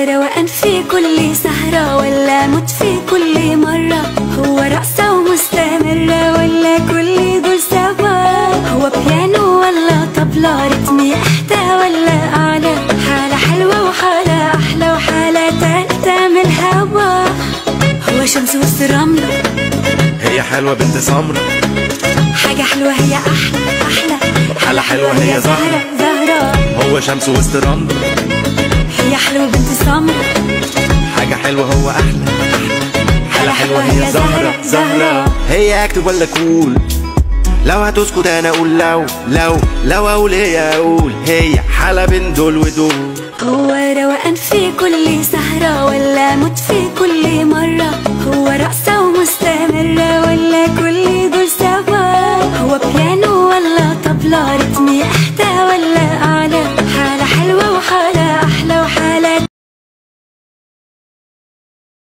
روقان في كل سهرة ولا موت في كل مرة هو رقصة ومستمرة ولا كل دول سوا هو بيانو ولا طبلة رتمي احدى ولا اعلى حالة حلوة وحالة احلى وحالة تالتة من الهوا هو شمس وسط الرملة هي حلوة بنت سمرة حاجة حلوة هي احلى احلى حالة حلوة هي زهرة. زهرة هو شمس وسط رملة هي حلوة بنت سمرة حاجة حلوة هو أحلى حالة حلوة هي زهرة زهرة هي أكتب ولا كول لو هتسكت أنا أقول لو لو لو أقول هي أقول هي حالة بين دول ودول هو روقان في كل سهرة ولا موت في كل مرة هو رقص